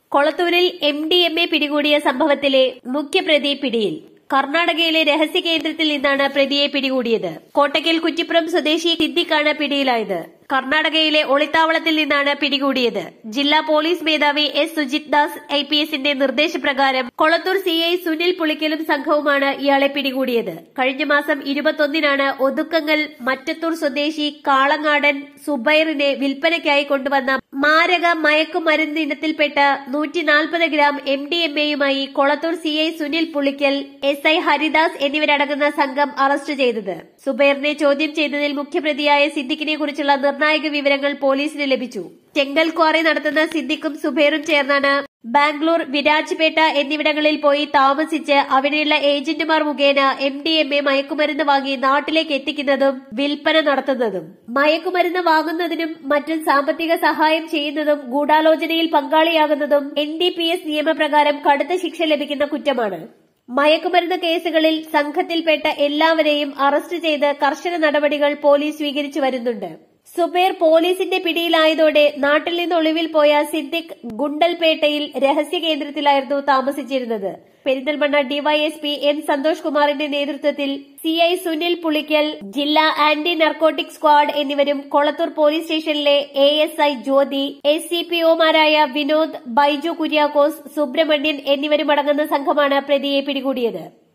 കൊളത്തൂരിൽ M D M A പിടികൂടിയ സംഭവത്തിലെ മുഖ്യപ്രതി പിടിയിൽ കർണാടകയിലെ രഹസ്യ കേന്ദ്രത്തിൽ നിന്നാണ് പ്രതിയെ പിടികൂടിയത് കോട്ടയ്ക്കൽ കുറ്റിപ്പുറം സ്വദേശി സിദ്ദിഖാണ് പിടിയിലായത് കർണാടകയിലെ ഒളിത്താവളത്തിൽ നിന്നാണ് പിടികൂടിയത് ജില്ലാ പോലീസ് മേധാവി S Sujith Das I P എസിന്റെ നിർദ്ദേശപ്രകാരം കൊളത്തൂർ സി ഐ സുനിൽ പുളിക്കലും സംഘവുമാണ് ഇയാളെ പിടികൂടിയത് കഴിഞ്ഞ മാസം ഇരുപത്തൊന്നിനാണ് ഒതുക്കങ്ങൽ മറ്റത്തൂർ സ്വദേശി കാളങ്ങാടൻ സുബൈറിനെ വിൽപ്പനയ്ക്കായി കൊണ്ടുവന്ന മാരക മയക്കുമരുന്ന് ഇനത്തിൽപ്പെട്ട നൂറ്റി നാൽപ്പത് ഗ്രാം എം ഡി എം എയുമായി Kolathur C I Sunil Pulikkal S I Haridas എന്നിവരടങ്ങുന്ന സംഘം അറസ്റ്റ് ചെയ്തത് സുബൈറിനെ ചോദ്യം ചെയ്തതിൽ മുഖ്യപ്രതിയായ സിദ്ദിഖിനെ കുറിച്ചുള്ള നിർണായക വിവരങ്ങൾ പോലീസിന് ലഭിച്ചു ചെങ്കൽ ക്വാറി നടത്തുന്ന സിദ്ദിഖും സുബൈറും ചേർന്നാണ് ബാംഗ്ലൂർ വിരാജ്പേട്ട എന്നിവിടങ്ങളിൽ പോയി താമസിച്ച് അവിടെയുള്ള ഏജന്റുമാർ മുഖേന എം ഡി എം എ മയക്കുമരുന്ന് വാങ്ങി നാട്ടിലേക്ക് എത്തിക്കുന്നതും വിൽപ്പന നടത്തുന്നതും മയക്കുമരുന്ന് വാങ്ങുന്നതിനും മറ്റും സാമ്പത്തിക സഹായം ചെയ്യുന്നതും ഗൂഢാലോചനയിൽ പങ്കാളിയാകുന്നതും എൻ ഡി പി എസ് നിയമപ്രകാരം കടുത്ത ശിക്ഷ ലഭിക്കുന്ന കുറ്റമാണ് മയക്കുമരുന്ന് കേസുകളിൽ സംഘത്തിൽപ്പെട്ട എല്ലാവരെയും അറസ്റ്റ് ചെയ്ത് കർശന നടപടികൾ പോലീസ് സ്വീകരിച്ചു വരുന്നുണ്ട് സുബൈർ പോലീസിന്റെ പിടിയിലായതോടെ നാട്ടിൽ നിന്ന് ഒളിവിൽ പോയ സിദ്ദിഖ് ഗുണ്ടൽപേട്ടയിൽ രഹസ്യ കേന്ദ്രത്തിലായിരുന്നു താമസിച്ചിരുന്നത് പെരിന്തൽമണ്ണ ഡിവൈഎസ്പി എൻ സന്തോഷ് കുമാറിന്റെ നേതൃത്വത്തിൽ സിഐ സുനിൽ പുളിക്കൽ ജില്ലാ ആന്റി നർക്കോട്ടിക് സ്ക്വാഡ് എന്നിവരും കൊളത്തൂർ പോലീസ് സ്റ്റേഷനിലെ A S I Jyothi S C P ഒമാരായ വിനോദ് ബൈജു കുര്യാക്കോസ് സുബ്രഹ്മണ്യൻ എന്നിവരുമടങ്ങുന്ന സംഘമാണ് പ്രതിയെ പിടികൂടിയത്